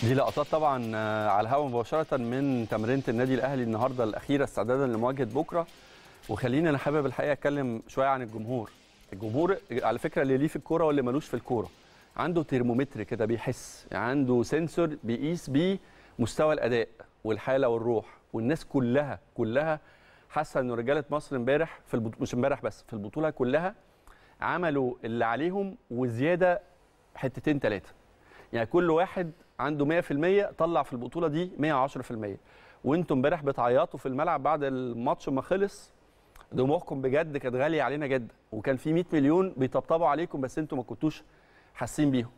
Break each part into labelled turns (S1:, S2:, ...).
S1: دي لقطات طبعا آه، على الهواء مباشره من تمرينه النادي الاهلي النهارده الاخيره استعدادا لمواجهه بكره وخليني انا حابب الحقيقه اتكلم شويه عن الجمهور الجمهور على فكره اللي ليه في الكوره واللي ملوش في الكوره عنده ترمومتر كده بيحس يعني عنده سنسور بيقيس بيه مستوى الاداء والحاله والروح والناس كلها كلها حاسه ان رجاله مصر امبارح في البطوله مش امبارح بس في البطوله كلها عملوا اللي عليهم وزياده حتتين ثلاثه يعني كل واحد عنده 100% طلع في البطوله دي 110% وانتم امبارح بتعيطوا في الملعب بعد الماتش ما خلص دموعكم بجد كانت غاليه علينا جدا وكان في 100 مليون بيطبطبوا عليكم بس انتم ما كنتوش حاسين بيهم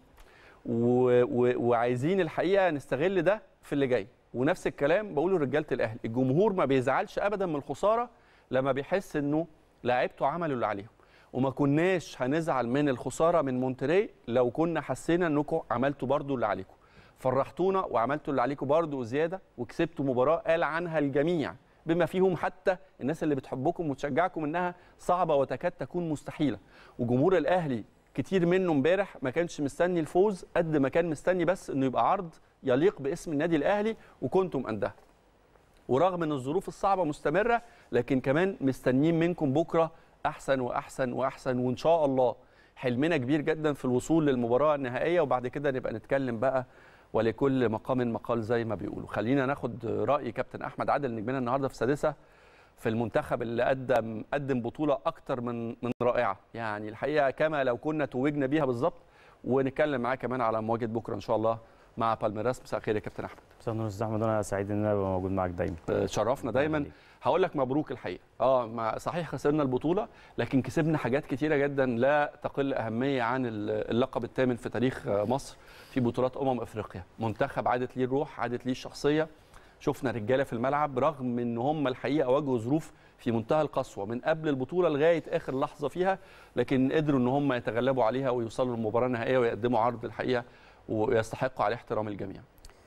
S1: و... و... وعايزين الحقيقه نستغل ده في اللي جاي ونفس الكلام بقوله لرجاله الاهلي الجمهور ما بيزعلش ابدا من الخساره لما بيحس انه لاعيبته عملوا اللي عليهم وما كناش هنزعل من الخساره من مونتري لو كنا حسينا انكم عملتوا برضو اللي عليكم فرحتونا وعملتوا اللي عليكم برضو وزياده وكسبتوا مباراه قال عنها الجميع بما فيهم حتى الناس اللي بتحبكم وتشجعكم انها صعبه وتكاد تكون مستحيله وجمهور الاهلي كتير منه امبارح ما كانش مستني الفوز قد ما كان مستني بس انه يبقى عرض يليق باسم النادي الاهلي وكنتم انده ورغم ان الظروف الصعبه مستمره لكن كمان مستنيين منكم بكره احسن واحسن واحسن وان شاء الله حلمنا كبير جدا في الوصول للمباراه النهائيه وبعد كده نبقى نتكلم بقى ولكل مقام مقال زي ما بيقولوا خلينا ناخد راي كابتن احمد عادل نجمنا النهارده في سادسه في المنتخب اللي قدم قدم بطوله اكتر من من رائعه يعني الحقيقه كما لو كنا توجنا بيها بالظبط ونتكلم معاه كمان على مواجهه بكره ان شاء الله مع بالميراس مساء الخير يا كابتن احمد
S2: مساء النور استاذ احمد وانا سعيد ان انا ابقى موجود معاك دايما
S1: شرفنا دايما هقول لك مبروك الحقيقه اه مع صحيح خسرنا البطوله لكن كسبنا حاجات كتيره جدا لا تقل اهميه عن اللقب الثامن في تاريخ مصر في بطولات امم افريقيا منتخب عادت ليه الروح عادت ليه الشخصيه شفنا رجاله في الملعب رغم ان هم الحقيقه واجهوا ظروف في منتهى القسوه من قبل البطوله لغايه اخر لحظه فيها لكن قدروا ان هم يتغلبوا عليها ويوصلوا للمباراه النهائيه ويقدموا عرض الحقيقه ويستحقوا عليه احترام الجميع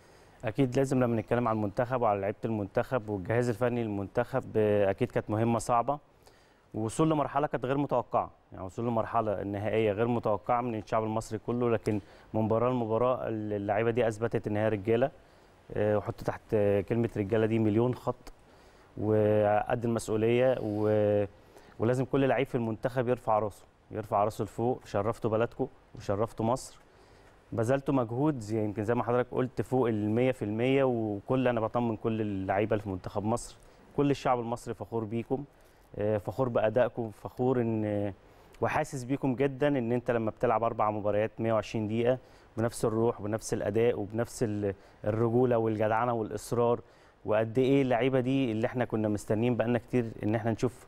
S2: اكيد لازم لما نتكلم عن المنتخب وعلى لعيبه المنتخب والجهاز الفني للمنتخب آه، اكيد كانت مهمه صعبه ووصول لمرحله كانت غير متوقعه يعني وصول لمرحله النهائيه غير متوقعه من الشعب المصري كله لكن من مباراه لمباراه اللعيبه دي اثبتت ان هي رجاله آه، وحط تحت آه، كلمه رجاله دي مليون خط وقد المسؤوليه و... ولازم كل لعيب في المنتخب يرفع راسه يرفع راسه لفوق شرفتوا بلدكم وشرفتوا مصر بذلتوا مجهود زي يمكن زي ما حضرتك قلت فوق ال 100% وكل انا بطمن كل اللعيبه اللي في منتخب مصر كل الشعب المصري فخور بيكم آه، فخور بادائكم فخور ان وحاسس بيكم جدا ان انت لما بتلعب اربع مباريات 120 دقيقه بنفس الروح وبنفس الاداء وبنفس ال- الرجوله والجدعنه والاصرار وقد ايه اللعيبه دي اللي احنا كنا مستنيين بقالنا كتير ان احنا نشوف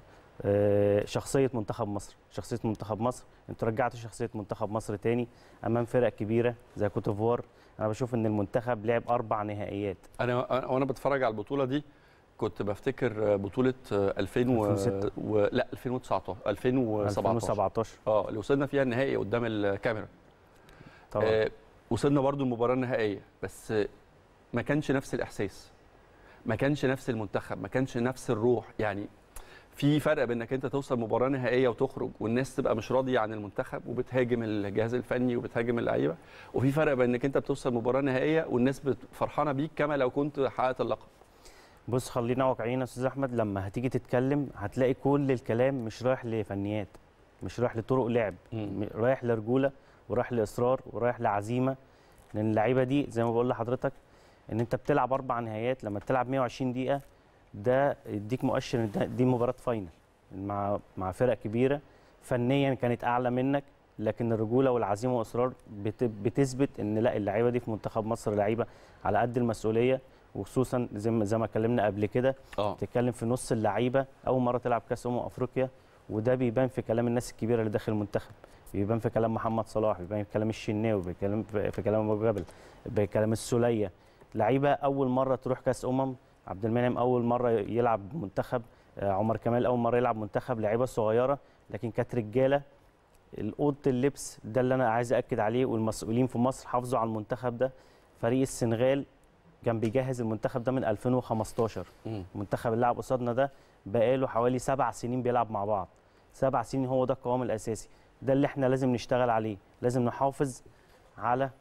S2: آه، شخصيه منتخب مصر شخصيه منتخب مصر انتوا رجعتوا شخصيه منتخب مصر تاني امام فرق كبيره زي كوت ديفوار انا بشوف ان المنتخب لعب اربع نهائيات
S1: انا أنا- وانا بتفرج على البطوله دي كنت بفتكر بطوله 2000 و...
S2: 2006.
S1: و... لا 2019 2017
S2: 2017
S1: اه اللي وصلنا فيها النهائي قدام الكاميرا
S2: طبعا
S1: آه وصلنا برضو المباراه النهائيه بس آه، ما كانش نفس الاحساس ما كانش نفس المنتخب ما كانش نفس الروح يعني في فرق بين انك انت توصل مباراه نهائيه وتخرج والناس تبقى مش راضيه عن المنتخب وبتهاجم الجهاز الفني وبتهاجم اللعيبه وفي فرق بين انك انت بتوصل مباراه نهائيه والناس بت- فرحانه بيك كما لو كنت حققت اللقب
S2: بص خلينا واقعيين يا استاذ احمد لما هتيجي تتكلم هتلاقي كل الكلام مش رايح لفنيات مش رايح لطرق لعب
S1: مم.
S2: م- رايح لرجوله ورايح لاصرار ورايح لعزيمه لان اللعيبه دي زي ما بقول لحضرتك ان انت بتلعب اربع نهائيات لما تلعب 120 دقيقه ده يديك مؤشر ان ده- دي مباراه فاينل مع مع فرق كبيره فنيا كانت اعلى منك لكن الرجوله والعزيمه والاصرار بت- بتثبت ان لا اللعيبه دي في منتخب مصر لعيبه على قد المسؤوليه وخصوصا زي ما زي ما اتكلمنا قبل كده
S1: اه
S2: بتتكلم في نص اللعيبه اول مره تلعب كاس امم افريقيا وده بيبان في كلام الناس الكبيره اللي داخل المنتخب بيبان في كلام محمد صلاح بيبان في كلام الشناوي بيتكلم في في كلام ابو جبل بكلام السوليه لعيبه اول مره تروح كاس امم عبد المنعم اول مره يلعب منتخب آه، عمر كمال اول مره يلعب منتخب لعيبه صغيره لكن كانت رجاله الاوضه اللبس ده اللي انا عايز اكد عليه والمسؤولين في مصر حافظوا على المنتخب ده فريق السنغال كان بيجهز المنتخب ده من 2015
S1: مم.
S2: المنتخب اللي لعب قصادنا ده بقاله حوالي سبع سنين بيلعب مع بعض سبع سنين هو ده القوام الاساسي ده اللي احنا لازم نشتغل عليه لازم نحافظ على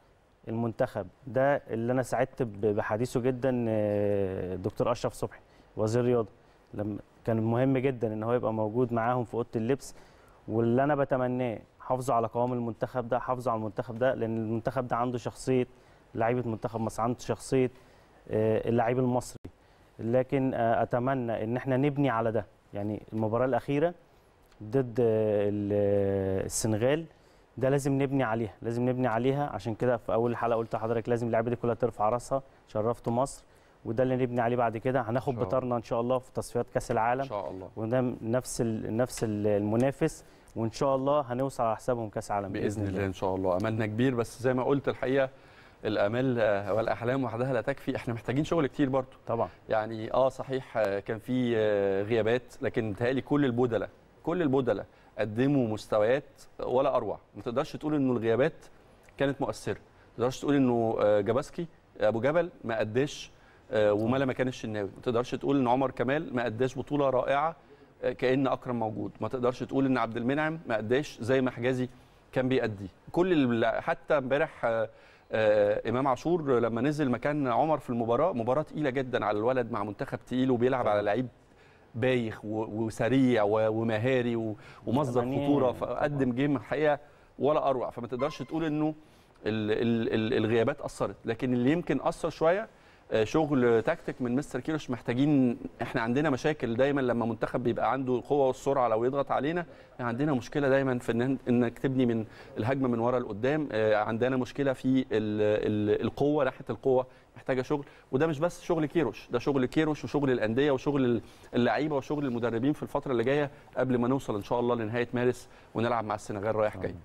S2: المنتخب ده اللي انا سعدت ب- بحديثه جدا آه، دكتور اشرف صبحي وزير الرياضه لما كان مهم جدا ان هو يبقى موجود معاهم في اوضه اللبس واللي انا بتمناه حافظوا على قوام المنتخب ده حافظوا على المنتخب ده لان المنتخب ده عنده شخصيه لعيبه منتخب مصر عنده شخصيه آه، اللعيب المصري لكن آه، اتمنى ان احنا نبني على ده يعني المباراه الاخيره ضد آه، ال- آه، السنغال ده لازم نبني عليها لازم نبني عليها عشان كده في اول الحلقه قلت لحضرتك لازم اللعيبه دي كلها ترفع راسها شرفتوا مصر وده اللي نبني عليه بعد كده هناخد
S1: إن شاء الله.
S2: بطارنا ان شاء الله في تصفيات كاس
S1: ان
S2: العالم
S1: شاء الله
S2: وده نفس ال- نفس ال- المنافس وان شاء الله هنوصل على حسابهم كاس عالم
S1: باذن الله ان شاء الله املنا كبير بس زي ما قلت الحقيقه الامال آه، والاحلام وحدها لا تكفي احنا محتاجين شغل كتير برضه
S2: طبعا
S1: يعني اه صحيح آه، كان في آه، غيابات لكن متهيألي كل البدلاء كل البدلاء قدموا مستويات ولا اروع ما تقدرش تقول انه الغيابات كانت مؤثره ما تقدرش تقول انه آه، جاباسكي ابو جبل ما اداش آه، وملا مكان الشناوي ما تقدرش تقول ان عمر كمال ما اداش بطوله رائعه آه، كان اكرم موجود ما تقدرش تقول ان عبد المنعم ما اداش زي ما حجازي كان بيأدي كل ال- حتى امبارح آه، آه، امام عاشور لما نزل مكان عمر في المباراه مباراه تقيله جدا على الولد مع منتخب تقيل وبيلعب
S2: طبعا.
S1: على لعيب بايخ و- وسريع و- ومهاري و- ومصدر
S2: طبعاً.
S1: خطوره فقدم جيم الحقيقه ولا اروع فما تقدرش تقول انه ال- ال- ال- الغيابات اثرت لكن اللي يمكن اثر شويه آه، شغل تكتيك من مستر كيروش محتاجين احنا عندنا مشاكل دايما لما منتخب بيبقى عنده القوه والسرعه لو يضغط علينا عندنا مشكله دايما في ان انك تبني من الهجمه من ورا لقدام آه، عندنا مشكله في ال- ال- القوه ناحيه القوه محتاجه شغل وده مش بس شغل كيروش ده شغل كيروش وشغل الانديه وشغل اللعيبه وشغل المدربين في الفتره اللي جايه قبل ما نوصل ان شاء الله لنهايه مارس ونلعب مع السنغال رايح جاي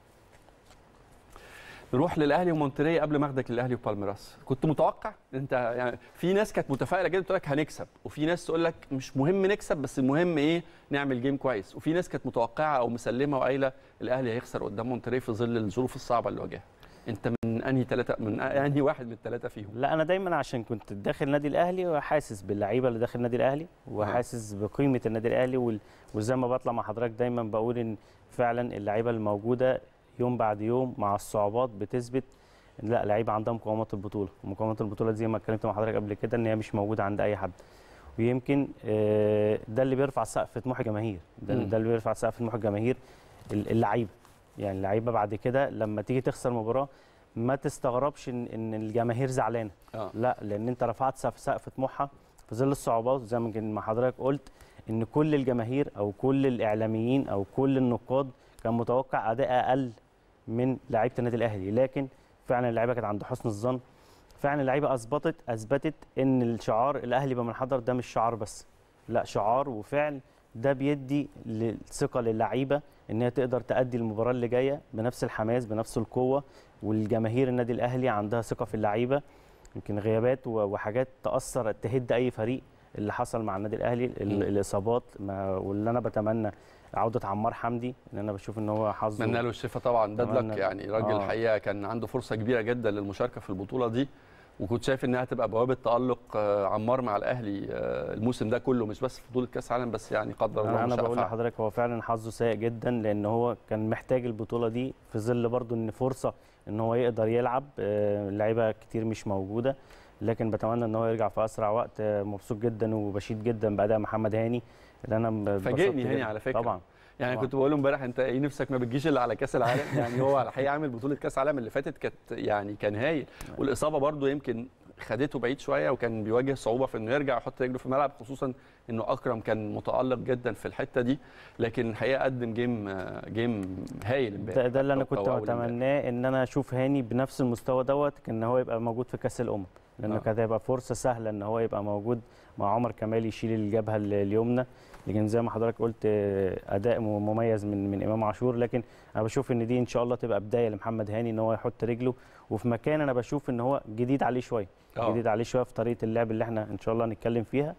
S1: نروح للاهلي ومونتري قبل ما اخدك للاهلي وبالميراس كنت متوقع انت يعني في ناس كانت متفائله جدا تقول لك هنكسب وفي ناس تقول لك مش مهم نكسب بس المهم ايه نعمل جيم كويس وفي ناس كانت متوقعه او مسلمه وقايله الاهلي هيخسر قدام مونتري في ظل الظروف الصعبه اللي واجهها انت من انهي ثلاثه من انهي واحد من الثلاثه فيهم
S2: لا انا دايما عشان كنت داخل النادي الاهلي وحاسس باللعيبه اللي داخل النادي الاهلي وحاسس بقيمه النادي الاهلي وال- وزي ما بطلع مع حضرتك دايما بقول ان فعلا اللعيبه الموجوده يوم بعد يوم مع الصعوبات بتثبت إن لا لعيبه عندها مقومات البطوله ومقومات البطوله دي زي ما اتكلمت مع حضرتك قبل كده ان هي مش موجوده عند اي حد ويمكن آه، ده اللي بيرفع سقف طموح الجماهير ده,
S1: مم.
S2: ده اللي بيرفع سقف طموح الجماهير ال- اللعيبه يعني اللعيبه بعد كده لما تيجي تخسر مباراه ما تستغربش ان ان الجماهير زعلانه
S1: اه
S2: لا لان انت رفعت سقف سقف طموحها في ظل الصعوبات زي ما كان- ما حضرتك قلت ان كل الجماهير او كل الاعلاميين او كل النقاد كان متوقع اداء اقل من لعيبه النادي الاهلي لكن فعلا اللعيبه كانت عند حسن الظن فعلا اللعيبه اثبتت اثبتت ان الشعار الاهلي بمن حضر ده مش شعار بس لا شعار وفعل ده بيدي ثقه للعيبه ان هي تقدر تأدي المباراه اللي جايه بنفس الحماس بنفس القوه والجماهير النادي الاهلي عندها ثقه في اللعيبه يمكن غيابات و- وحاجات تاثر تهد اي فريق اللي حصل مع النادي الاهلي ال-
S1: مم.
S2: الاصابات ما واللي انا بتمنى عوده عمار حمدي ان انا بشوف ان هو حظه
S1: اتمنى له الشفاء طبعا بدلك
S2: أتمنى-
S1: يعني راجل
S2: آه.
S1: الحقيقه كان عنده فرصه كبيره جدا للمشاركه في البطوله دي وكنت شايف انها هتبقى بوابه تالق آه، عمار مع الاهلي آه، الموسم ده كله مش بس في بطوله كاس العالم بس يعني قدر الله
S2: انا
S1: ما
S2: أنا
S1: شاء
S2: بقول
S1: فعل.
S2: لحضرتك هو فعلا حظه سيء جدا لان هو كان محتاج البطوله دي في ظل برضو ان فرصه ان هو يقدر يلعب آه، لعيبه كتير مش موجوده لكن بتمنى ان هو يرجع في اسرع وقت آه، مبسوط جدا وبشيد جدا باداء محمد هاني اللي انا ب-
S1: فاجئني
S2: اتبسطت
S1: هاني
S2: جداً.
S1: على فكرة.
S2: طبعا
S1: يعني
S2: طبعاً.
S1: كنت بقول له امبارح انت ايه نفسك ما بتجيش الا على كاس العالم يعني هو الحقيقه عامل بطوله كاس العالم اللي فاتت كانت يعني كان هايل والاصابه برضو يمكن خدته بعيد شويه وكان بيواجه صعوبه في انه يرجع يحط رجله في الملعب خصوصا انه اكرم كان متالق جدا في الحته دي لكن الحقيقه قدم جيم آه، جيم هايل امبارح
S2: ده, ده اللي انا
S1: أو-
S2: كنت
S1: أو أول امبارح.
S2: اتمناه ان انا اشوف هاني بنفس المستوى دوت ان هو يبقى موجود في كاس الامم لانه
S1: آه.
S2: كانت هيبقى فرصه سهله ان هو يبقى موجود مع عمر كمال يشيل الجبهه ال- اليمنى لكن زي ما حضرتك قلت آه، اداء م- مميز من من امام عاشور لكن انا بشوف ان دي ان شاء الله تبقى بدايه لمحمد هاني ان هو يحط رجله وفي مكان انا بشوف ان هو جديد عليه شويه
S1: آه.
S2: جديد عليه شويه في طريقه اللعب اللي احنا ان شاء الله هنتكلم فيها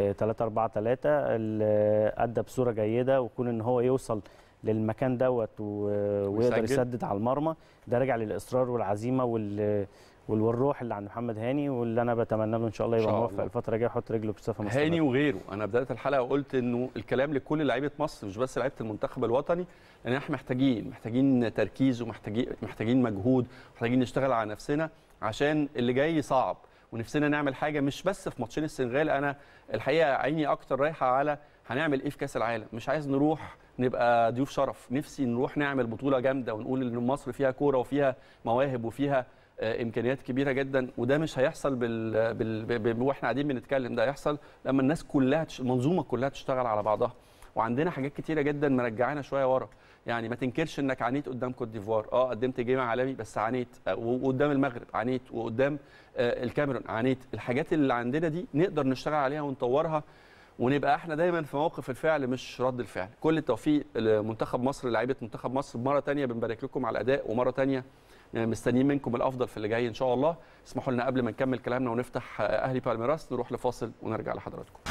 S2: 3 4 3 ادى بصوره جيده وكون ان هو يوصل للمكان دوت و- ويقدر
S1: ويسجل.
S2: يسدد على المرمى ده راجع للاصرار والعزيمه وال والروح اللي عند محمد هاني واللي انا بتمنى له ان شاء الله يبقى
S1: شاء
S2: موفق
S1: الله.
S2: الفتره الجايه يحط رجله بصفه مستمره
S1: هاني وغيره انا بدات الحلقه وقلت انه الكلام لكل لعيبه مصر مش بس لعيبه المنتخب الوطني لان احنا محتاجين محتاجين تركيز ومحتاجين محتاجين مجهود محتاجين نشتغل على نفسنا عشان اللي جاي صعب ونفسنا نعمل حاجه مش بس في ماتشين السنغال انا الحقيقه عيني اكتر رايحه على هنعمل ايه في كاس العالم مش عايز نروح نبقى ضيوف شرف نفسي نروح نعمل بطوله جامده ونقول ان مصر فيها كوره وفيها مواهب وفيها آه، امكانيات كبيره جدا وده مش هيحصل بال... بال... ب... ب... واحنا قاعدين بنتكلم ده هيحصل لما الناس كلها تش... المنظومه كلها تشتغل على بعضها وعندنا حاجات كتيره جدا مرجعانا شويه ورا يعني ما تنكرش انك عانيت قدام كوت ديفوار اه قدمت جيم عالمي بس عانيت آه، وقدام المغرب عانيت وقدام آه، الكاميرون عانيت الحاجات اللي عندنا دي نقدر نشتغل عليها ونطورها ونبقى احنا دايما في موقف الفعل مش رد الفعل كل التوفيق لمنتخب مصر لعيبه منتخب مصر مره تانية بنبارك لكم على الاداء ومره تانية يعني مستنيين منكم الافضل في اللي جاي ان شاء الله اسمحوا لنا قبل ما نكمل كلامنا ونفتح اهلي بالميراس نروح لفاصل ونرجع لحضراتكم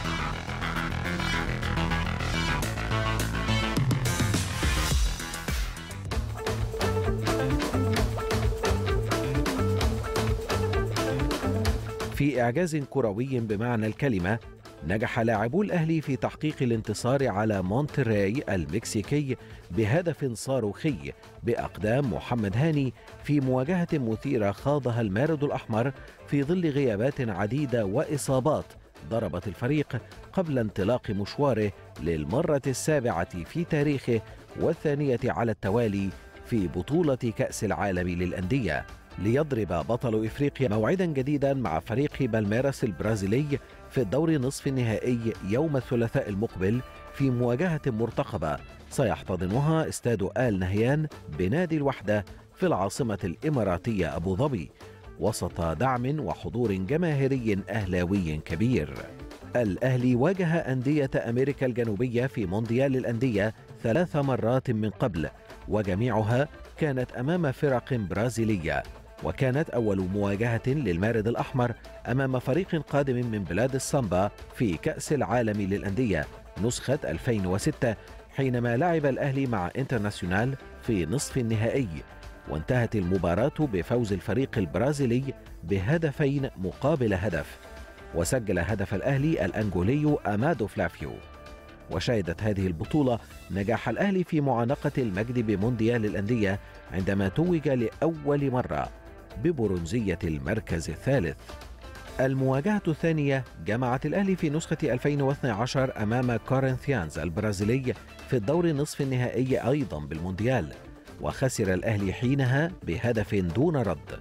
S3: في إعجاز كروي بمعنى الكلمة نجح لاعبو الأهلي في تحقيق الانتصار على مونتري المكسيكي بهدف صاروخي بأقدام محمد هاني في مواجهة مثيرة خاضها المارد الأحمر في ظل غيابات عديدة وإصابات ضربت الفريق قبل انطلاق مشواره للمرة السابعة في تاريخه والثانية على التوالي في بطولة كأس العالم للأندية ليضرب بطل افريقيا موعدا جديدا مع فريق بالميراس البرازيلي في الدور نصف النهائي يوم الثلاثاء المقبل في مواجهة مرتقبة سيحتضنها استاد آل نهيان بنادي الوحدة في العاصمة الإماراتية أبو ظبي وسط دعم وحضور جماهيري أهلاوي كبير الأهلي واجه أندية أمريكا الجنوبية في مونديال الأندية ثلاث مرات من قبل وجميعها كانت أمام فرق برازيلية وكانت أول مواجهة للمارد الأحمر أمام فريق قادم من بلاد السامبا في كأس العالم للأندية نسخة 2006 حينما لعب الأهلي مع انترناسيونال في نصف النهائي وانتهت المباراة بفوز الفريق البرازيلي بهدفين مقابل هدف وسجل هدف الأهلي الأنجولي أمادو فلافيو وشهدت هذه البطولة نجاح الأهلي في معانقة المجد بمونديال الأندية عندما توج لأول مرة ببرونزية المركز الثالث المواجهة الثانية جمعت الأهلي في نسخة 2012 أمام كورنثيانز البرازيلي في الدور نصف النهائي أيضا بالمونديال وخسر الأهلي حينها بهدف دون رد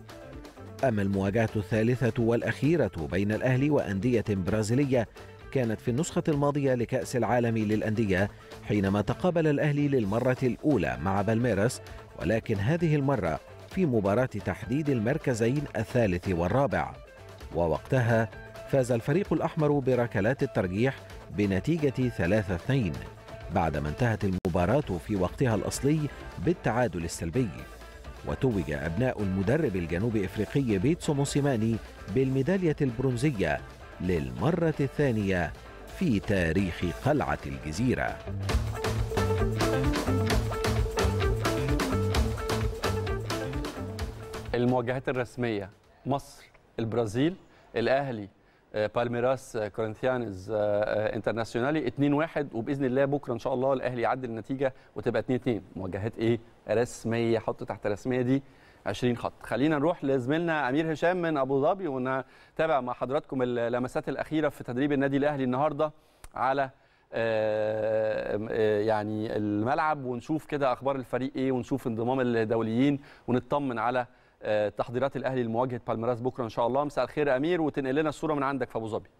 S3: أما المواجهة الثالثة والأخيرة بين الأهلي وأندية برازيلية كانت في النسخة الماضية لكأس العالم للأندية حينما تقابل الأهلي للمرة الأولى مع بالميراس ولكن هذه المرة في مباراة تحديد المركزين الثالث والرابع ووقتها فاز الفريق الأحمر بركلات الترجيح بنتيجة 3-2 بعدما انتهت المباراة في وقتها الأصلي بالتعادل السلبي وتوج أبناء المدرب الجنوب إفريقي بيتسو موسيماني بالميدالية البرونزية للمرة الثانية في تاريخ قلعة الجزيرة
S1: المواجهات الرسميه مصر البرازيل الاهلي آه، بالميراس آه، كورنثيانز آه، آه، انترناسيونالي 2-1 وباذن الله بكره ان شاء الله الاهلي يعدل النتيجه وتبقى 2-2 مواجهات ايه رسميه حط تحت رسميه دي 20 خط خلينا نروح لزميلنا امير هشام من ابو ظبي ونتابع مع حضراتكم اللمسات الاخيره في تدريب النادي الاهلي النهارده على آه، آه، يعني الملعب ونشوف كده اخبار الفريق ايه ونشوف انضمام الدوليين ونطمن على آه، تحضيرات الاهلي لمواجهه بالميراس بكره ان شاء الله مساء الخير يا امير وتنقل لنا الصوره من عندك في ابو ظبي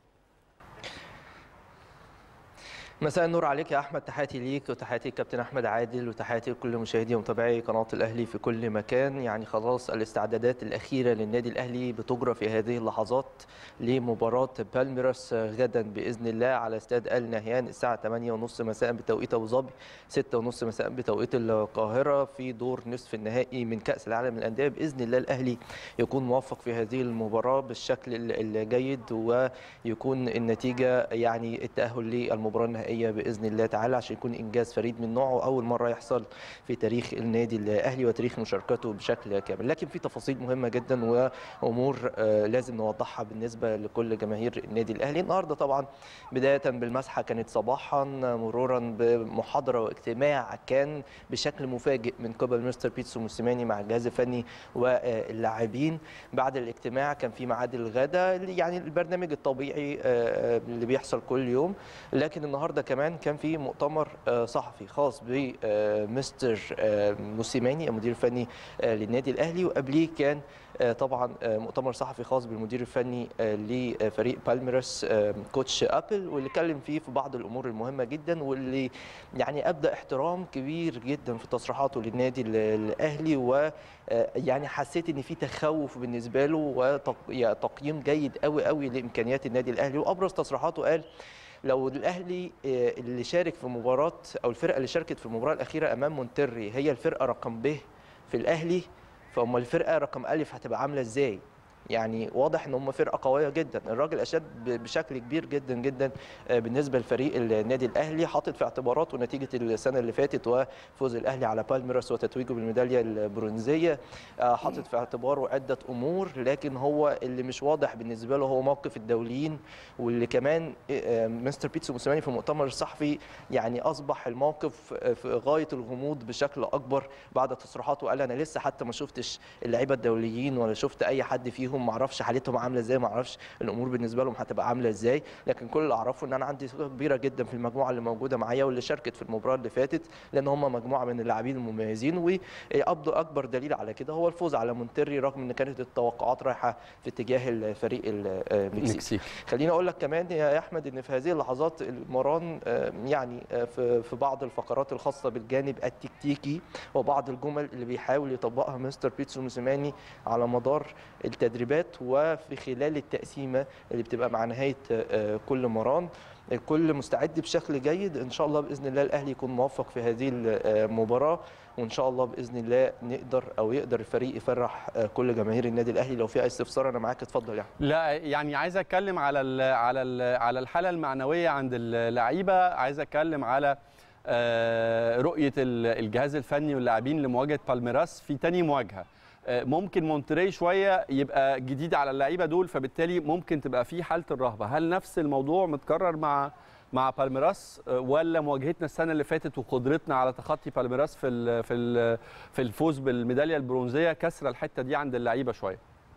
S4: مساء النور عليك يا احمد تحياتي ليك وتحياتي للكابتن احمد عادل وتحياتي لكل مشاهدي ومتابعي قناه الاهلي في كل مكان يعني خلاص الاستعدادات الاخيره للنادي الاهلي بتجرى في هذه اللحظات لمباراه بالميراس غدا باذن الله على استاد ال نهيان الساعه 8:30 مساء بتوقيت ابو ظبي 6:30 مساء بتوقيت القاهره في دور نصف النهائي من كاس العالم للانديه باذن الله الاهلي يكون موفق في هذه المباراه بالشكل الجيد ويكون النتيجه يعني التاهل للمباراه النهائيه نهائيه باذن الله تعالى عشان يكون انجاز فريد من نوعه اول مره يحصل في تاريخ النادي الاهلي وتاريخ مشاركته بشكل كامل لكن في تفاصيل مهمه جدا وامور آه، لازم نوضحها بالنسبه لكل جماهير النادي الاهلي النهارده طبعا بدايه بالمسحه كانت صباحا مرورا بمحاضره واجتماع كان بشكل مفاجئ من قبل مستر بيتسو موسيماني مع الجهاز الفني واللاعبين بعد الاجتماع كان في ميعاد الغداء يعني البرنامج الطبيعي آه، اللي بيحصل كل يوم لكن النهارده كمان كان في مؤتمر آه، صحفي خاص بمستر موسيماني المدير الفني آه، للنادي الاهلي وقبليه كان آه، طبعا آه، مؤتمر صحفي خاص بالمدير الفني آه، لفريق بالميراس آه، كوتش ابل واللي اتكلم فيه في بعض الامور المهمه جدا واللي يعني ابدا احترام كبير جدا في تصريحاته للنادي ال- الاهلي ويعني حسيت ان في تخوف بالنسبه له وتقييم جيد قوي قوي لامكانيات النادي الاهلي وابرز تصريحاته قال لو الاهلي آه، اللي شارك في مباراه او الفرقه اللي شاركت في المباراه الاخيره امام مونتري هي الفرقه رقم ب في الاهلي فهم الفرقه رقم الف هتبقى عامله ازاي يعني واضح ان هم فرقه قويه جدا الراجل اشاد ب- بشكل كبير جدا جدا آه، بالنسبه لفريق النادي الاهلي حاطط في اعتباراته نتيجه السنه اللي فاتت وفوز الاهلي على بالميراس وتتويجه بالميداليه البرونزيه آه، حاطط في اعتباره عده امور لكن هو اللي مش واضح بالنسبه له هو موقف الدوليين واللي كمان آه، مستر بيتسو موسيماني في المؤتمر الصحفي يعني اصبح الموقف آه، في غايه الغموض بشكل اكبر بعد تصريحاته قال انا لسه حتى ما شفتش اللعيبه الدوليين ولا شفت اي حد فيهم ما اعرفش حالتهم عامله ازاي ما اعرفش الامور بالنسبه لهم هتبقى عامله ازاي لكن كل اللي اعرفه ان انا عندي ثقه كبيره جدا في المجموعه اللي موجوده معايا واللي شاركت في المباراه اللي فاتت لان هم مجموعه من اللاعبين المميزين واكبر اكبر دليل على كده هو الفوز على مونتري رغم ان كانت التوقعات رايحه في اتجاه الفريق المكسيكي
S1: المكسيك
S4: خليني اقول لك كمان يا احمد ان في هذه اللحظات المران آه، يعني آه، في في بعض الفقرات الخاصه بالجانب التكتيكي وبعض الجمل اللي بيحاول يطبقها مستر بيتسو موسيماني على مدار التدريبات وفي خلال التقسيمه اللي بتبقى مع نهايه آه، كل مران الكل مستعد بشكل جيد ان شاء الله باذن الله الاهلي يكون موفق في هذه المباراه وان شاء الله باذن الله نقدر او يقدر الفريق يفرح آه، كل جماهير النادي الاهلي لو في اي استفسار انا معاك اتفضل يعني
S1: لا يعني عايز اتكلم على ال على ال على الحاله المعنويه عند اللعيبه عايز اتكلم على آه، رؤيه ال- الجهاز الفني واللاعبين لمواجهه بالميراس في تاني مواجهه آه، ممكن مونتري شويه يبقى جديد على اللعيبه دول فبالتالي ممكن تبقى في حاله الرهبه هل نفس الموضوع متكرر مع مع بالميراس آه، ولا مواجهتنا السنه اللي فاتت وقدرتنا على تخطي بالميراس في ال في ال في الفوز بالميداليه البرونزيه كسر الحته دي عند اللعيبه شويه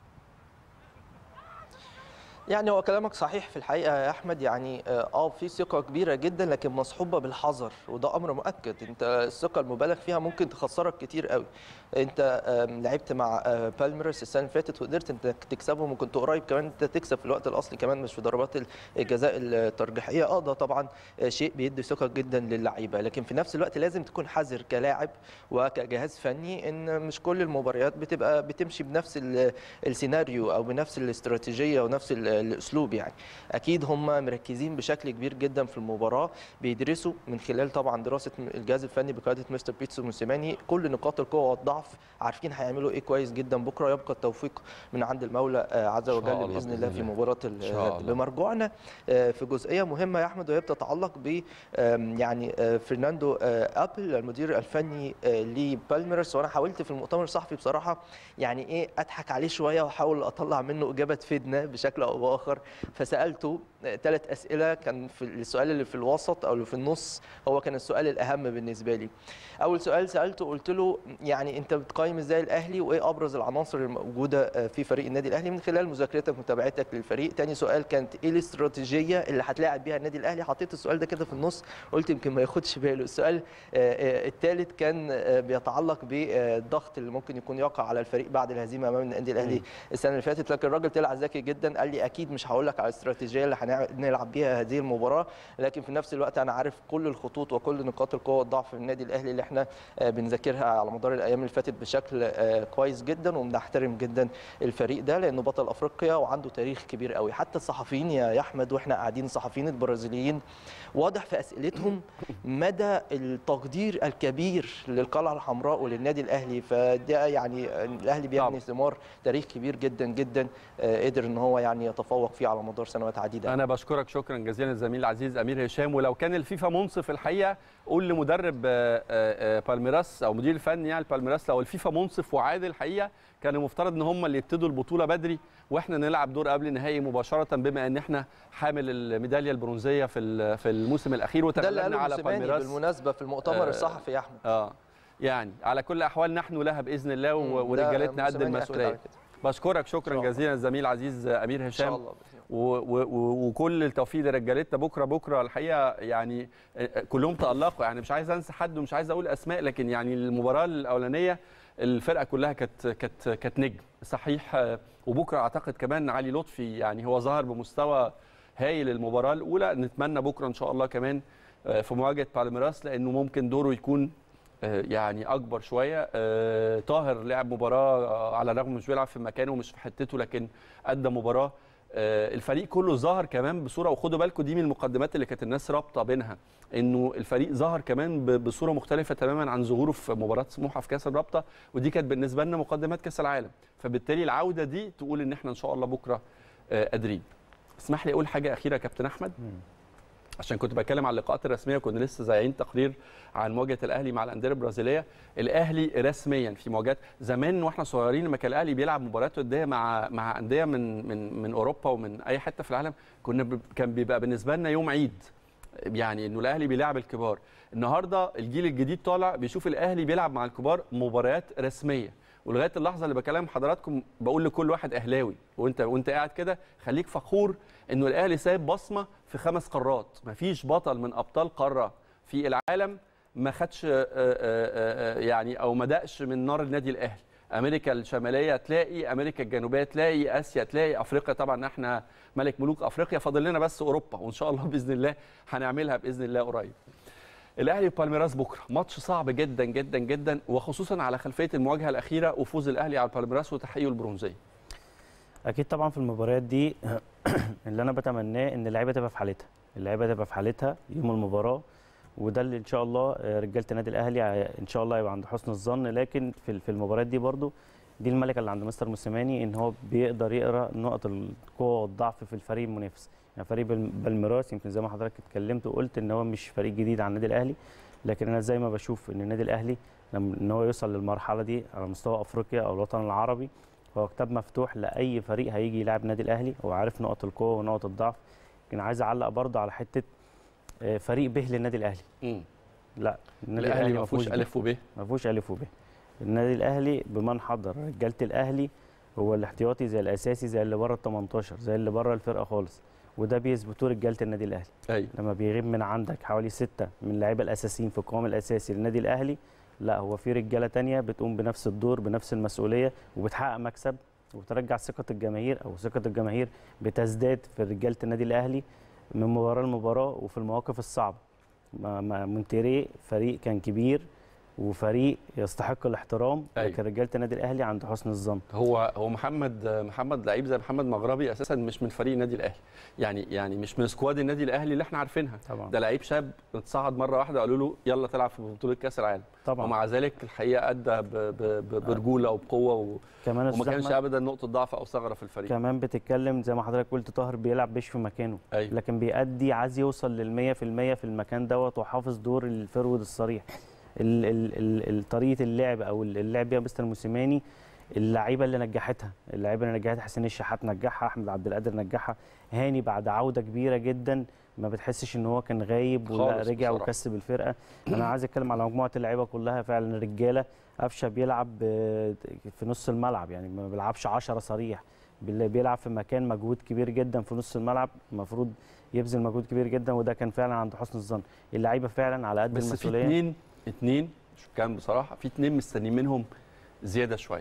S4: يعني هو كلامك صحيح في الحقيقه يا احمد يعني اه آه، في ثقه كبيره جدا لكن مصحوبه بالحذر وده امر مؤكد انت الثقه المبالغ فيها ممكن تخسرك كتير قوي انت آم، لعبت مع آه، بالميرس السنه اللي فاتت وقدرت انك تكسبهم وكنت قريب كمان انت تكسب في الوقت الاصلي كمان مش في ضربات الجزاء الترجيحيه اه ده طبعا آه، شيء بيدي ثقه جدا للعيبه لكن في نفس الوقت لازم تكون حذر كلاعب وكجهاز فني ان مش كل المباريات بتبقى بتمشي بنفس ال- السيناريو او بنفس الاستراتيجيه ونفس ال- الاسلوب يعني اكيد هم مركزين بشكل كبير جدا في المباراه بيدرسوا من خلال طبعا دراسه الجهاز الفني بقياده مستر بيتسو موسيماني كل نقاط القوه والضعف عارفين هيعملوا ايه كويس جدا بكره يبقى التوفيق من عند المولى آه، عز
S1: شاء
S4: وجل
S1: الله
S4: باذن
S1: بإذن
S4: الله في
S1: الله.
S4: مباراه
S1: شاء الله.
S4: الغد بمرجوعنا آه، في جزئيه مهمه يا احمد وهي بتتعلق ب آم، يعني آه، فرناندو آه، ابل المدير الفني آه، لبالميرس وانا حاولت في المؤتمر الصحفي بصراحه يعني ايه اضحك عليه شويه واحاول اطلع منه اجابه تفيدنا بشكل او باخر فسالته ثلاث اسئله كان في السؤال اللي في الوسط او اللي في النص هو كان السؤال الاهم بالنسبه لي اول سؤال سالته قلت له يعني انت بتقيم ازاي الاهلي وايه ابرز العناصر الموجوده آه، في فريق النادي الاهلي من خلال مذاكرتك ومتابعتك للفريق تاني سؤال كانت ايه الاستراتيجيه اللي هتلاعب بيها النادي الاهلي حطيت السؤال ده كده في النص قلت يمكن ما ياخدش باله السؤال الثالث كان آه، بيتعلق بالضغط اللي ممكن يكون يقع على الفريق بعد الهزيمه امام النادي الاهلي السنه اللي فاتت لكن الراجل طلع ذكي جدا قال لي اكيد مش هقول لك على الاستراتيجيه اللي هنلعب بيها هذه المباراه لكن في نفس الوقت انا عارف كل الخطوط وكل نقاط القوه والضعف في النادي الاهلي اللي احنا آه، بنذاكرها على مدار الايام اللي فاتت بشكل آه، كويس جدا وبنحترم جدا الفريق ده لانه بطل افريقيا وعنده تاريخ كبير قوي حتى الصحفيين يا يا احمد واحنا قاعدين الصحفيين البرازيليين واضح في اسئلتهم مدى التقدير الكبير للقلعه الحمراء وللنادي الاهلي فده يعني الاهلي بيبني
S1: طبعا.
S4: ثمار تاريخ كبير جدا جدا آه، قدر ان هو يعني يتفوق تفوق فيه على مدار سنوات عديده
S1: انا بشكرك شكرا جزيلا الزميل العزيز امير هشام ولو كان الفيفا منصف الحقيقه قول لمدرب آه، آه، آه، بالميراس او مدير الفني يعني بالميراس لو الفيفا منصف وعادل الحقيقه كان المفترض ان هم اللي يبتدوا البطوله بدري واحنا نلعب دور قبل النهائي مباشره بما ان احنا حامل الميداليه البرونزيه في ال- في الموسم الاخير
S4: ده اللي
S1: وتغلبنا
S4: قاله
S1: على
S4: موسيماني
S1: بالميراس
S4: بالمناسبه في المؤتمر
S1: آه،
S4: الصحفي يا احمد
S1: اه يعني على كل الاحوال نحن لها باذن الله و-
S4: مم،
S1: ورجالتنا قد
S4: ده موسيماني أكد على
S1: المسؤوليه
S4: كده.
S1: بشكرك
S4: إن شاء
S1: شكرا
S4: الله.
S1: جزيلا الزميل العزيز امير
S4: ان
S1: هشام
S4: شاء الله
S1: و و و وكل التوفيق لرجالتنا بكره بكره الحقيقه يعني كلهم تالقوا يعني مش عايز انسى حد ومش عايز اقول اسماء لكن يعني المباراه الاولانيه الفرقه كلها كانت كانت كانت نجم صحيح آه، وبكره اعتقد كمان علي لطفي يعني هو ظهر بمستوى هايل المباراه الاولى نتمنى بكره ان شاء الله كمان آه، في مواجهه بالميراس لانه ممكن دوره يكون آه، يعني اكبر شويه آه، طاهر لعب مباراه آه، على الرغم مش بيلعب في مكانه ومش في حتته لكن ادى مباراه آه، الفريق كله ظهر كمان بصوره وخدوا بالكم دي من المقدمات اللي كانت الناس رابطه بينها انه الفريق ظهر كمان ب- بصوره مختلفه تماما عن ظهوره في مباراه سموحه في كاس الرابطه ودي كانت بالنسبه لنا مقدمات كاس العالم فبالتالي العوده دي تقول ان احنا ان شاء الله بكره آه، قادرين اسمح لي اقول حاجه اخيره يا كابتن احمد عشان كنت بتكلم عن اللقاءات الرسميه كنا لسه زايعين تقرير عن مواجهه الاهلي مع الانديه البرازيليه الاهلي رسميا في مواجهات زمان واحنا صغيرين لما كان الاهلي بيلعب مباريات وديه مع مع انديه من من من اوروبا ومن اي حته في العالم كنا ب... كان بيبقى بالنسبه لنا يوم عيد يعني انه الاهلي بيلعب الكبار النهارده الجيل الجديد طالع بيشوف الاهلي بيلعب مع الكبار مباريات رسميه ولغايه اللحظه اللي بكلم حضراتكم بقول لكل واحد اهلاوي وانت وانت قاعد كده خليك فخور انه الاهلي سايب بصمه في خمس قارات مفيش بطل من ابطال قاره في العالم ما خدش آه، آه، آه، يعني او ما دقش من نار النادي الاهلي امريكا الشماليه تلاقي امريكا الجنوبيه تلاقي اسيا تلاقي افريقيا طبعا احنا ملك ملوك افريقيا فاضل لنا بس اوروبا وان شاء الله باذن الله هنعملها باذن الله قريب الاهلي وبالميراس بكره ماتش صعب جدا جدا جدا وخصوصا على خلفيه المواجهه الاخيره وفوز الاهلي على بالميراس وتحقيقه البرونزيه
S2: اكيد طبعا في المباريات دي اللي انا بتمناه ان اللعيبه تبقى في حالتها اللعيبه تبقى في حالتها يوم المباراه وده اللي ان شاء الله آه، رجاله النادي الاهلي ع- ان شاء الله يبقى عند حسن الظن لكن في في المباريات دي برضو دي الملكه اللي عند مستر موسيماني ان هو بيقدر يقرا نقط القوه والضعف في الفريق المنافس يعني فريق بال- بالميراس يمكن زي ما حضرتك اتكلمت وقلت ان هو مش فريق جديد على النادي الاهلي لكن انا زي ما بشوف ان النادي الاهلي لما ان هو يوصل للمرحله دي على مستوى افريقيا او الوطن العربي هو كتاب مفتوح لاي فريق هيجي يلعب النادي الاهلي هو عارف نقط القوه ونقط الضعف لكن عايز اعلق برضه على حته آه، فريق به للنادي الاهلي
S1: مم.
S2: لا النادي
S1: الاهلي ما
S2: ما
S1: فيهوش
S2: ب.
S1: الف وب
S2: ما فيهوش الف وب النادي الاهلي بمن حضر رجاله الاهلي هو الاحتياطي زي الاساسي زي اللي بره ال 18 زي اللي بره الفرقه خالص وده بيثبتوه رجاله النادي الاهلي
S1: ايوه
S2: لما بيغيب من عندك حوالي ستة من اللعيبه الاساسيين في القوام الاساسي للنادي الاهلي لا هو في رجاله تانية بتقوم بنفس الدور بنفس المسؤوليه وبتحقق مكسب وبترجع ثقه الجماهير او ثقه الجماهير بتزداد في رجاله النادي الاهلي من مباراه لمباراه وفي المواقف الصعبه ما- ما- مونتيري فريق كان كبير وفريق يستحق الاحترام
S1: أيوة.
S2: لكن رجاله النادي الاهلي عند حسن الظن
S1: هو هو محمد محمد لعيب زي محمد مغربي اساسا مش من فريق النادي الاهلي يعني يعني مش من سكواد النادي الاهلي اللي احنا عارفينها
S2: طبعا
S1: ده لعيب شاب اتصعد مره واحده قالوا له يلا تلعب في بطوله كاس العالم
S2: طبعا
S1: ومع ذلك الحقيقه ادى ب- ب- ب- برجوله وبقوه و-
S2: كمان يا
S1: وما
S2: أستاذ
S1: كانش
S2: أحمد،
S1: ابدا نقطه ضعف او ثغره في الفريق
S2: كمان بتتكلم زي ما حضرتك قلت طاهر بيلعب مش في مكانه
S1: ايوه
S2: لكن بيأدي عايز يوصل للمية في المية في المكان دوت وحافظ دور الفرود الصريح ال ال ال ال طريقة اللعب أو اللعب بيها مستر موسيماني اللعيبة اللي نجحتها اللعيبة اللي نجحتها حسين الشحات نجحها أحمد عبد القادر نجحها هاني بعد عودة كبيرة جدا ما بتحسش ان هو كان غايب ولا
S1: خالص
S2: رجع
S1: بصراحة.
S2: وكسب الفرقه انا عايز اتكلم على مجموعه اللعيبه كلها فعلا رجاله قفشه بيلعب آه، في نص الملعب يعني ما بيلعبش 10 صريح بال- بيلعب في مكان مجهود كبير جدا في نص الملعب المفروض يبذل مجهود كبير جدا وده كان فعلا عند حسن الظن اللعيبه فعلا على قد
S1: بس في
S2: المسؤوليه
S1: اثنين اثنين مش كان بصراحه في اثنين مستنيين منهم زياده شويه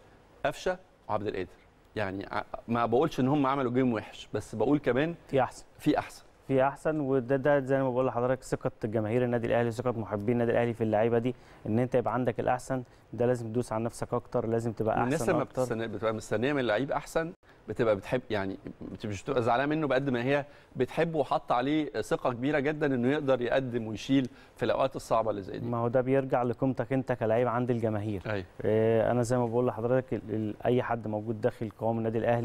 S1: قفشه وعبد القادر يعني ع- ما بقولش ان هم عملوا جيم وحش بس بقول كمان
S2: في احسن
S1: في احسن
S2: في احسن وده ده زي ما بقول لحضرتك ثقه جماهير النادي الاهلي ثقه محبين النادي الاهلي في اللعيبه دي ان انت يبقى عندك الاحسن ده لازم تدوس على نفسك اكتر لازم تبقى
S1: الناس
S2: احسن
S1: لما
S2: اكتر
S1: بتستنى بتبقى مستنيه من اللعيب احسن بتبقى بتحب يعني بت- مش بتبقى زعلانه منه بقد ما هي بتحبه وحاطه عليه ثقه كبيره جدا انه يقدر يقدم ويشيل في الاوقات الصعبه اللي زي دي
S2: ما هو ده بيرجع لقيمتك انت كلاعب عند الجماهير
S1: ايوه
S2: آه، انا زي ما بقول لحضرتك ال- ال- اي حد موجود داخل قوام النادي الاهلي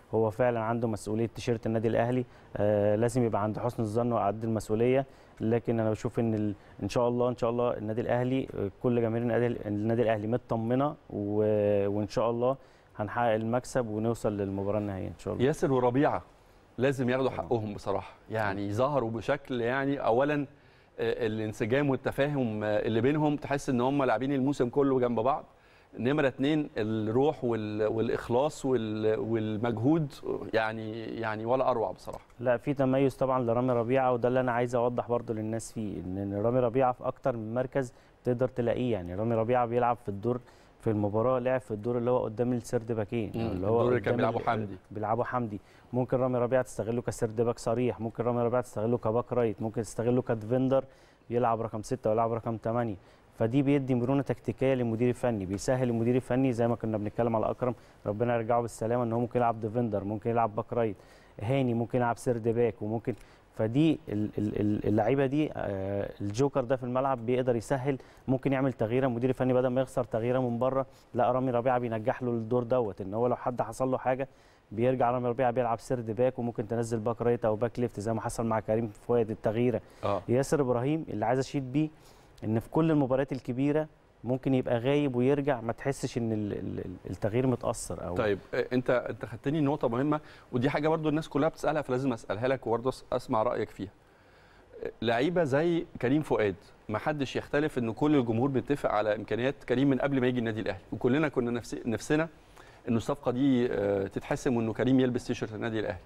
S2: هو فعلا عنده مسؤوليه تيشيرت النادي الاهلي آه لازم يبقى عنده حسن الظن وقد المسؤوليه لكن انا بشوف ان ال... ان شاء الله ان شاء الله النادي الاهلي آه، كل جماهير النادي النادي الاهلي مطمنه و... وان شاء الله هنحقق المكسب ونوصل للمباراه النهائيه ان شاء الله
S1: ياسر وربيعه لازم ياخدوا حقهم بصراحه يعني ظهروا بشكل يعني اولا آه، الانسجام والتفاهم آه، اللي بينهم تحس ان هم لاعبين الموسم كله جنب بعض نمره اتنين الروح وال- والاخلاص وال- والمجهود يعني يعني ولا اروع بصراحه
S2: لا في تميز طبعا لرامي ربيعه وده اللي انا عايز اوضح برضو للناس فيه ان إن رامي ربيعه في اكتر من مركز تقدر تلاقيه يعني رامي ربيعه بيلعب في الدور في المباراه لعب في الدور اللي هو قدام السرد باكين
S1: مم.
S2: اللي هو
S1: الدور اللي كان
S2: قدام
S1: بيلعبه
S2: ال-
S1: حمدي.
S2: بيلعبه حمدي ممكن رامي ربيعه تستغله كسرد باك صريح ممكن رامي ربيعه تستغله كباك رايت ممكن تستغله كديفندر يلعب رقم ستة ويلعب رقم ثمانية فدي بيدي مرونه تكتيكيه للمدير الفني بيسهل المدير الفني زي ما كنا بنتكلم على اكرم ربنا يرجعه بالسلامه ان هو ممكن يلعب ديفندر ممكن يلعب باك رايت هاني ممكن يلعب سيرد باك وممكن فدي ال- ال- ال- اللعيبه دي آه، الجوكر ده في الملعب بيقدر يسهل ممكن يعمل تغييره المدير الفني بدل ما يخسر تغييره من بره لا رامي ربيعه بينجح له الدور دوت ان هو لو حد حصل له حاجه بيرجع رامي ربيعه بيلعب سيرد باك وممكن تنزل باك رايت او باك ليفت زي ما حصل مع كريم فؤاد التغييره
S1: اه
S2: ياسر ابراهيم اللي عايز اشيد بيه ان في كل المباريات الكبيره ممكن يبقى غايب ويرجع ما تحسش ان ال- ال- التغيير متاثر او
S1: طيب آه، انت انت خدتني نقطه مهمه ودي حاجه برضو الناس كلها بتسالها فلازم اسالها لك وبرضو أس- اسمع رايك فيها آه، لعيبه زي كريم فؤاد ما حدش يختلف ان كل الجمهور بيتفق على امكانيات كريم من قبل ما يجي النادي الاهلي وكلنا كنا نفس نفسنا انه الصفقه دي آه، تتحسم وانه كريم يلبس تيشيرت النادي الاهلي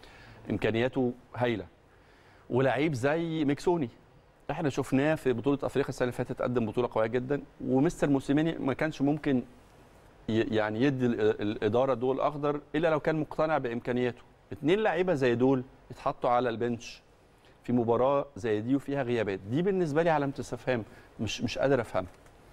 S1: امكانياته هايله ولعيب زي ميكسوني احنا شفناه في بطوله افريقيا السنه اللي فاتت قدم بطوله قويه جدا ومستر موسيماني ما كانش ممكن ي- يعني يدي ال- الاداره دول اخضر الا لو كان مقتنع بامكانياته اتنين لعيبه زي دول اتحطوا على البنش في مباراه زي دي وفيها غيابات دي بالنسبه لي علامه استفهام مش مش قادر افهمها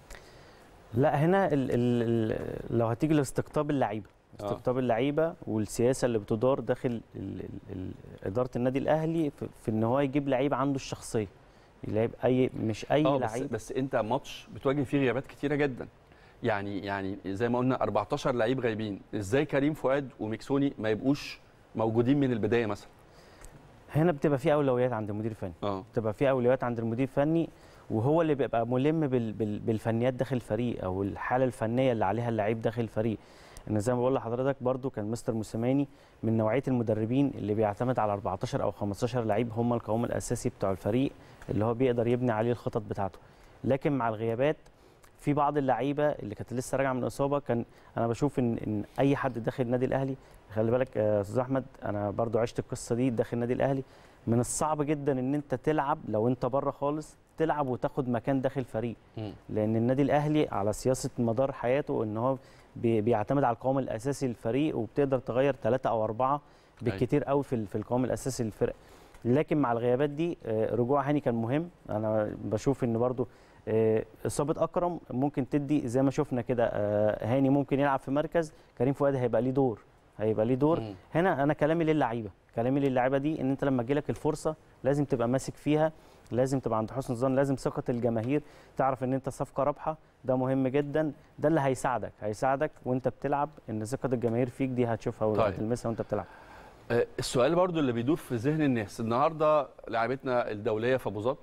S2: لا هنا ال ال ال لو هتيجي لاستقطاب اللعيبه
S1: آه.
S2: استقطاب اللعيبه والسياسه اللي بتدار داخل ال ال ال اداره النادي الاهلي في, في ان هو يجيب لعيب عنده الشخصيه يلعب اي مش اي
S1: اه بس,
S2: لعيب
S1: بس انت ماتش بتواجه فيه غيابات كتيره جدا يعني يعني زي ما قلنا 14 لعيب غايبين ازاي كريم فؤاد وميكسوني ما يبقوش موجودين من البدايه مثلا
S2: هنا بتبقى في اولويات عند المدير الفني
S1: اه
S2: بتبقى في اولويات عند المدير الفني وهو اللي بيبقى ملم بال بال بالفنيات داخل الفريق او الحاله الفنيه اللي عليها اللعيب داخل الفريق ان زي ما بقول لحضرتك برضو كان مستر موسيماني من نوعيه المدربين اللي بيعتمد على 14 او 15 لعيب هم القوام الاساسي بتوع الفريق اللي هو بيقدر يبني عليه الخطط بتاعته لكن مع الغيابات في بعض اللعيبه اللي كانت لسه راجعه من اصابه كان انا بشوف ان ان اي حد داخل النادي الاهلي خلي بالك يا استاذ احمد انا برضو عشت القصه دي داخل النادي الاهلي من الصعب جدا ان انت تلعب لو انت بره خالص تلعب وتاخد مكان داخل فريق
S1: مم.
S2: لان النادي الاهلي على سياسه مدار حياته ان هو بي- بيعتمد على القوام الاساسي للفريق وبتقدر تغير ثلاثه او اربعه بالكتير قوي في ال- في القوام الاساسي للفرقه لكن مع الغيابات دي آه، رجوع هاني كان مهم انا بشوف ان برضو آه، اصابه اكرم ممكن تدي زي ما شفنا كده آه، هاني ممكن يلعب في مركز كريم فؤاد هيبقى ليه دور هيبقى ليه دور
S1: مم.
S2: هنا انا كلامي للعيبه كلامي للعيبه دي ان انت لما تجيلك الفرصه لازم تبقى ماسك فيها لازم تبقى عند حسن الظن لازم ثقه الجماهير تعرف ان انت صفقه رابحه ده مهم جدا ده اللي هيساعدك هيساعدك وانت بتلعب ان ثقه الجماهير فيك دي هتشوفها
S1: طيب.
S2: وهتلمسها وانت بتلعب
S1: آه، السؤال برضو اللي بيدور في ذهن الناس النهارده لعبتنا الدوليه في ابو ظبي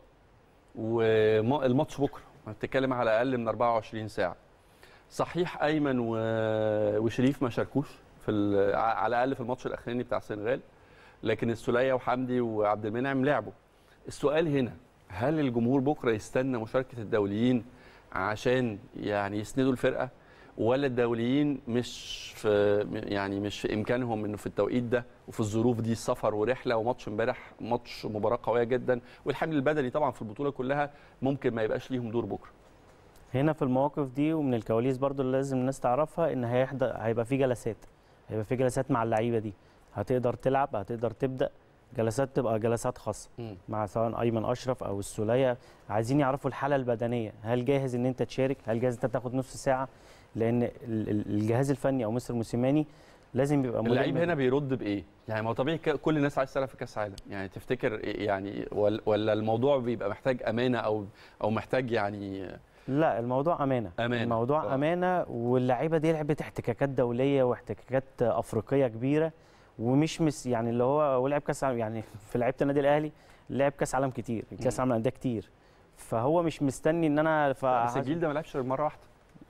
S1: والماتش بكره بتتكلم على اقل من 24 ساعه صحيح ايمن و- وشريف ما شاركوش في ال- ع- على الاقل في الماتش الاخراني بتاع السنغال لكن السوليه وحمدي وعبد المنعم لعبوا السؤال هنا هل الجمهور بكره يستنى مشاركه الدوليين عشان يعني يسندوا الفرقه ولا الدوليين مش في يعني مش في امكانهم انه في التوقيت ده وفي الظروف دي سفر ورحله وماتش امبارح ماتش مباراه قويه جدا والحمل البدني طبعا في البطوله كلها ممكن ما يبقاش ليهم دور بكره
S2: هنا في المواقف دي ومن الكواليس برضو اللي لازم الناس تعرفها ان هيحضر هيبقى في جلسات هيبقى في جلسات مع اللعيبه دي هتقدر تلعب هتقدر تبدا جلسات تبقى جلسات خاصه مع سواء ايمن اشرف او السوليه عايزين يعرفوا الحاله البدنيه هل جاهز ان انت تشارك هل جاهز انت تاخد نص ساعه لان ال- ال- الجهاز الفني او مستر موسيماني لازم يبقى ملم
S1: اللعيب هنا بيرد بايه؟ يعني ما هو طبيعي ك- كل الناس عايز تلعب في كاس عالم، يعني تفتكر إيه يعني ولا- ولا الموضوع بيبقى محتاج امانه او او محتاج يعني
S2: لا الموضوع امانه
S1: أمانة.
S2: الموضوع
S1: آه.
S2: امانه واللعيبه دي لعبت احتكاكات دوليه واحتكاكات افريقيه كبيره ومش مس يعني اللي هو ولعب كاس عالم يعني في لعيبه النادي الاهلي لعب كاس عالم كتير كاس عالم الانديه كتير فهو مش مستني ان انا ف...
S1: بس الجيل ده ما لعبش غير مره واحده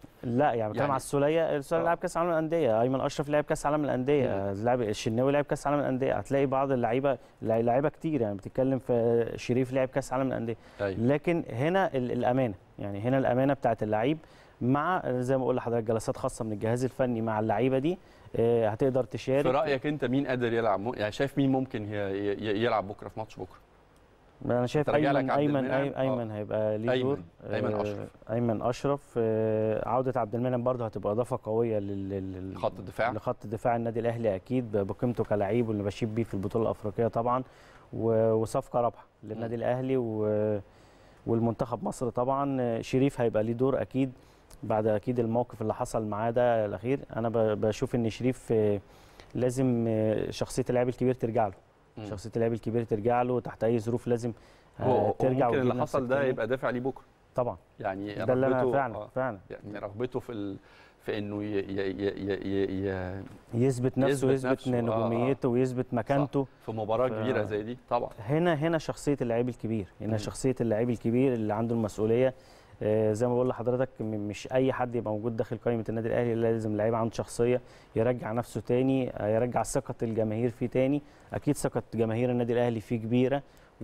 S2: لا يعني بتكلم
S1: يعني-
S2: على السوليه السوليه
S1: آه.
S2: لعب كاس عالم الانديه ايمن اشرف لعب كاس عالم الانديه لعب الشناوي لعب كاس عالم الانديه هتلاقي بعض اللعيبه لعيبه كتير يعني بتتكلم في شريف لعب كاس عالم الانديه
S1: ايوه
S2: لكن هنا ال- الامانه يعني هنا الامانه بتاعت اللعيب مع زي ما اقول لحضرتك جلسات خاصه من الجهاز الفني مع اللعيبه دي آه، هتقدر تشارك
S1: في رايك انت مين قادر يلعب م- يعني شايف مين ممكن ي- ي- يلعب بكره في ماتش بكره
S2: انا شايف
S1: ترجع لك
S2: ايمن
S1: عبد
S2: ايمن
S1: المنعم؟
S2: أي- ايمن هيبقى ليه
S1: أيمن.
S2: دور
S1: أيمن
S2: آه،
S1: أشرف.
S2: ايمن اشرف آه، عوده عبد المنعم برضه هتبقى اضافه قويه لل- لل-
S1: خط الدفاع
S2: لخط دفاع النادي الاهلي اكيد ب- بقيمته كلاعب واللي بشيد بيه في البطوله الافريقيه طبعا و- وصفقه رابحه للنادي الاهلي و- والمنتخب مصر طبعا آه، شريف هيبقى ليه دور اكيد بعد اكيد الموقف اللي حصل معاه ده الاخير انا ب- بشوف ان شريف آه، لازم آه، شخصيه اللاعب الكبير ترجع له
S1: مم.
S2: شخصيه اللاعب الكبير ترجع له تحت اي ظروف لازم آه،
S1: هو هو
S2: ترجع
S1: ممكن
S2: وتجيب
S1: اللي
S2: نفسك
S1: حصل ده
S2: تاني.
S1: يبقى دافع ليه بكره
S2: طبعا
S1: يعني
S2: ده اللي انا
S1: رغبته-
S2: فعلا
S1: آه،
S2: فعلا
S1: يعني رغبته في ال... في انه ي... ي... ي... ي... ي...
S2: يثبت نفسه
S1: يثبت
S2: ويثبت
S1: نفسه، آه، آه.
S2: نجوميته ويثبت مكانته
S1: في مباراه
S2: ف-
S1: كبيره زي دي طبعا
S2: هنا هنا شخصيه اللاعب الكبير هنا
S1: مم.
S2: شخصيه اللاعب الكبير اللي عنده المسؤوليه آه، زي ما بقول لحضرتك م- مش اي حد يبقى موجود داخل قائمه النادي الاهلي لازم لعيب عنده شخصيه يرجع نفسه تاني آه، يرجع ثقه الجماهير فيه تاني اكيد ثقه جماهير النادي الاهلي فيه كبيره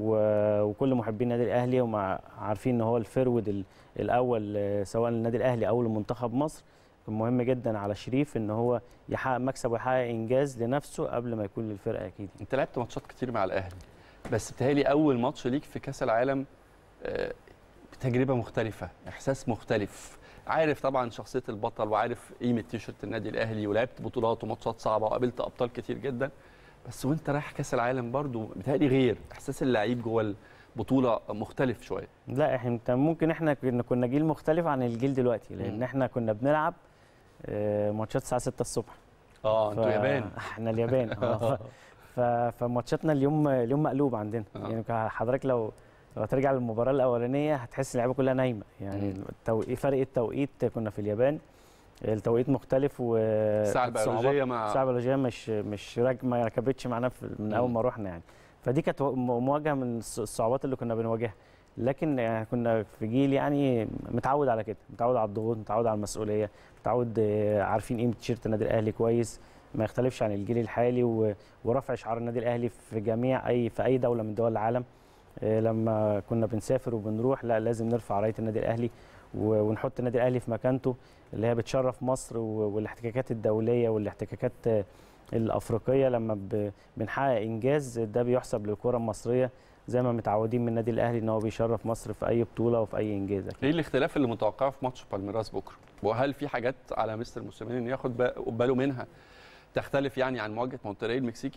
S2: و- وكل محبين النادي الاهلي هم عارفين ان هو الفرود ال- الاول آه، سواء للنادي الاهلي او لمنتخب مصر كان مهم جدا على شريف ان هو يحقق مكسب ويحقق انجاز لنفسه قبل ما يكون للفرقه اكيد
S1: انت لعبت ماتشات كتير مع الاهلي بس بتهيألي اول ماتش ليك في كاس العالم آه، تجربه مختلفه احساس مختلف عارف طبعا شخصيه البطل وعارف قيمه تيشرت النادي الاهلي ولعبت بطولات وماتشات صعبه وقابلت ابطال كتير جدا بس وانت رايح كاس العالم برضو بتهيألي غير احساس اللعيب جوه البطوله مختلف شويه
S2: لا احنا كان ممكن احنا كنا كنا جيل مختلف عن الجيل دلوقتي لان
S1: مم.
S2: احنا كنا بنلعب آه، ماتشات الساعه 6 الصبح
S1: اه انتوا
S2: ف-
S1: يابان
S2: احنا اليابان اه ف- ف- فماتشاتنا اليوم اليوم مقلوب عندنا
S1: آه.
S2: يعني كان حضرتك لو لو ترجع للمباراه الاولانيه هتحس اللعيبه كلها نايمه يعني
S1: مم.
S2: التوقيت فرق التوقيت كنا في اليابان التوقيت مختلف و
S1: الساعه
S2: كانت صعوبات-
S1: البيولوجيه مع
S2: الساعه البيولوجيه مش مش راك ما ركبتش معانا في- من اول
S1: مم.
S2: ما رحنا يعني فدي كانت م- مواجهه من الص- الصعوبات اللي كنا بنواجهها لكن يعني كنا في جيل يعني متعود على كده متعود على الضغوط متعود على المسؤوليه متعود آه، عارفين قيمه تيشيرت النادي الاهلي كويس ما يختلفش عن الجيل الحالي و- ورفع شعار النادي الاهلي في جميع اي في اي دوله من دول العالم آه، لما كنا بنسافر وبنروح لا لازم نرفع رايه النادي الاهلي و- ونحط النادي الاهلي في مكانته اللي هي بتشرف مصر و- والاحتكاكات الدوليه والاحتكاكات آه، الافريقيه لما ب- بنحقق انجاز ده بيحسب للكره المصريه زي ما متعودين من النادي الاهلي ان هو بيشرف مصر في اي بطوله وفي اي انجاز أكيد.
S1: ايه الاختلاف اللي متوقعه في ماتش بالميراس بكره وهل في حاجات على مستر موسيماني انه ياخد با- باله منها تختلف يعني عن مواجهه مونتري المكسيكي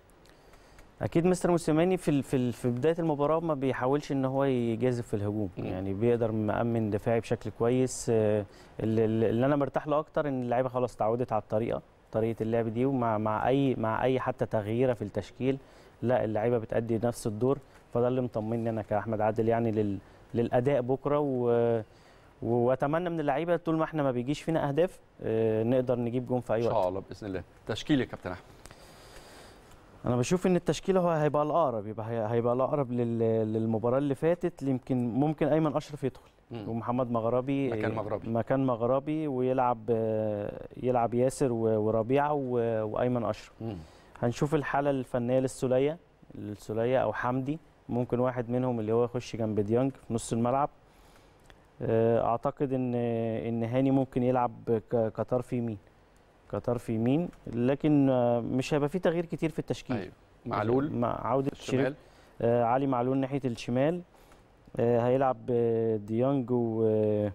S2: اكيد مستر موسيماني في ال- في ال- في بدايه المباراه ما بيحاولش ان هو يجازف في الهجوم
S1: مم.
S2: يعني بيقدر مأمن دفاعي بشكل كويس آه، اللي, اللي انا مرتاح له اكتر ان اللعيبه خلاص اتعودت على الطريقه طريقه اللعب دي ومع مع اي مع اي حتى تغييره في التشكيل لا اللعيبه بتأدي نفس الدور فده اللي مطمني انا كاحمد عادل يعني لل للاداء بكره و واتمنى من اللعيبه طول ما احنا ما بيجيش فينا اهداف آه، نقدر نجيب جون في اي
S1: ان
S2: وقت
S1: شاء الله باذن الله تشكيل يا كابتن احمد
S2: انا بشوف ان التشكيل هو هيبقى الاقرب يبقى هي- هيبقى الاقرب لل- للمباراه اللي فاتت يمكن ممكن ايمن اشرف يدخل
S1: مم.
S2: ومحمد مغربي
S1: مكان مغربي.
S2: مكان مغربي ويلعب آه، يلعب ياسر و- وربيعه و- وايمن اشرف
S1: مم.
S2: هنشوف الحاله الفنيه للسوليه للسوليه او حمدي ممكن واحد منهم اللي هو يخش جنب ديانج في نص الملعب آه، اعتقد ان ان هاني ممكن يلعب ك- كطرف يمين كطرف يمين لكن آه، مش هيبقى فيه تغيير كتير في التشكيل
S1: ايوه معلول
S2: مع عوده شريف
S1: الشمال
S2: آه علي معلول ناحيه الشمال آه هيلعب آه، ديانج و آه،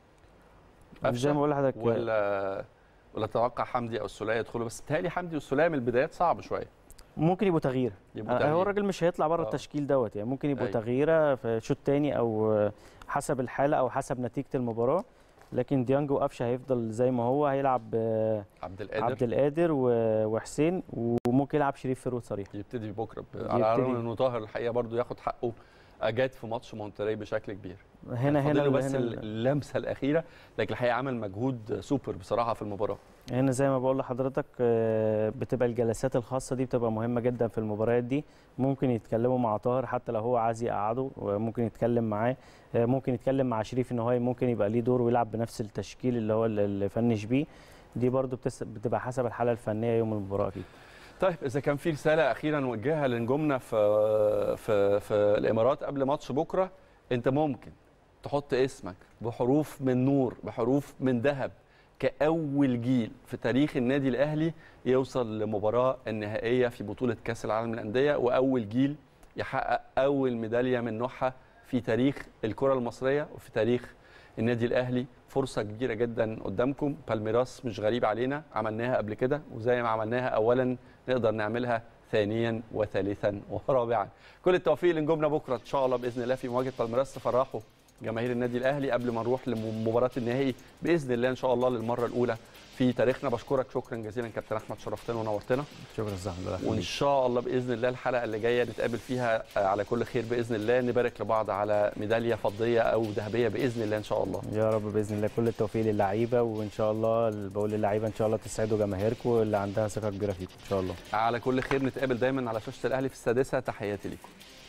S2: زي
S1: قفشة
S2: ما بقول لحضرتك آه،
S1: ولا ولا تتوقع حمدي او السوليه يدخلوا بس بتهيألي حمدي والسوليه من البدايات صعب شويه
S2: ممكن يبقوا تغيير
S1: يبقوا
S2: آه، هو
S1: تغيير.
S2: الراجل مش هيطلع بره
S1: آه.
S2: التشكيل دوت يعني ممكن يبقوا
S1: أيوة.
S2: تغييره في شوط تاني او آه، حسب الحاله او حسب نتيجه المباراه لكن ديانج وقفشه هيفضل زي ما هو هيلعب آه،
S1: عبد القادر
S2: عبد القادر و- وحسين وممكن يلعب شريف فيرود صريح
S1: يبتدي بكره ب...
S2: يبتدي.
S1: على الرغم انه طاهر الحقيقه برضو ياخد حقه اجاد في ماتش مونتري بشكل كبير
S2: هنا
S1: فاضل
S2: هنا
S1: له بس
S2: هنا,
S1: اللمسه الاخيره لكن الحقيقه عمل مجهود سوبر بصراحه في المباراه
S2: هنا زي ما بقول لحضرتك آه، بتبقى الجلسات الخاصه دي بتبقى مهمه جدا في المباريات دي ممكن يتكلموا مع طاهر حتى لو هو عايز يقعده وممكن يتكلم معاه آه، ممكن يتكلم مع شريف ان هو ممكن يبقى ليه دور ويلعب بنفس التشكيل اللي هو اللي فنش بيه دي برضو بتس- بتبقى حسب الحاله الفنيه يوم المباراه اكيد
S1: طيب اذا كان في رساله اخيره نوجهها لنجومنا في في في الامارات قبل ماتش بكره انت ممكن تحط اسمك بحروف من نور بحروف من ذهب كاول جيل في تاريخ النادي الاهلي يوصل لمباراه النهائيه في بطوله كاس العالم للانديه واول جيل يحقق اول ميداليه من نوعها في تاريخ الكره المصريه وفي تاريخ النادي الاهلي فرصه كبيره جدا قدامكم بالميراس مش غريب علينا عملناها قبل كده وزي ما عملناها اولا نقدر نعملها ثانيا وثالثا ورابعا كل التوفيق لنجومنا بكره ان شاء الله باذن الله في مواجهه بالميراس تفرحوا جماهير النادي الاهلي قبل ما نروح لمباراه النهائي باذن الله ان شاء الله للمره الاولى في تاريخنا بشكرك شكرا جزيلا كابتن احمد شرفتنا ونورتنا
S2: شكرا زحمه
S1: وان شاء الله باذن الله الحلقه اللي جايه نتقابل فيها على كل خير باذن الله نبارك لبعض على ميداليه فضيه او ذهبيه باذن الله ان شاء الله
S2: يا رب باذن الله كل التوفيق للعيبه وان شاء الله بقول للعيبه ان شاء الله تسعدوا جماهيركم اللي عندها ثقه كبيره فيكم ان شاء الله
S1: على كل خير نتقابل دايما على شاشه الاهلي في السادسه تحياتي لكم